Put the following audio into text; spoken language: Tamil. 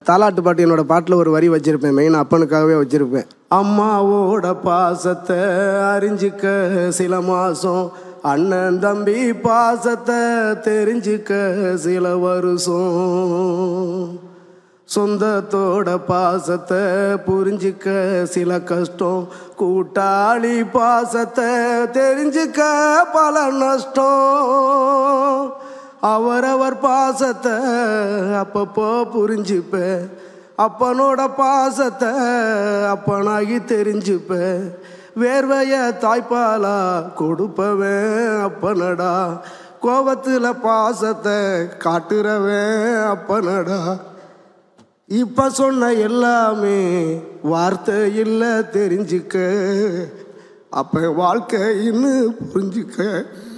தாலாட்டு பாட்டு என்னோட பாட்டில் ஒரு வரி வச்சிருப்பேன் மெயின் அப்பனுக்காகவே வச்சிருப்பேன் அம்மாவோட பாசத்தை அறிஞ்சிக்க சில மாசம் அண்ணன் தம்பி பாசத்தை தெரிஞ்சுக்க சில வருஷம் சொந்தத்தோட பாசத்தை புரிஞ்சிக்க சில கஷ்டம் கூட்டாளி பாசத்தை தெரிஞ்சுக்க பல நஷ்டம் அவரவர் பாசத்தை அப்பப்போ புரிஞ்சுப்பேன் அப்பனோட பாசத்தை அப்பனாகி தெரிஞ்சுப்பேன் வேர்வைய தாய்ப்பாலா கொடுப்பவன் அப்பனடா கோபத்தில் பாசத்தை காட்டுறவன் அப்பனடா இப்ப சொன்ன எல்லாமே வார்த்தை இல்லை தெரிஞ்சுக்க அப்ப வாழ்க்கை இன்னும் புரிஞ்சுக்க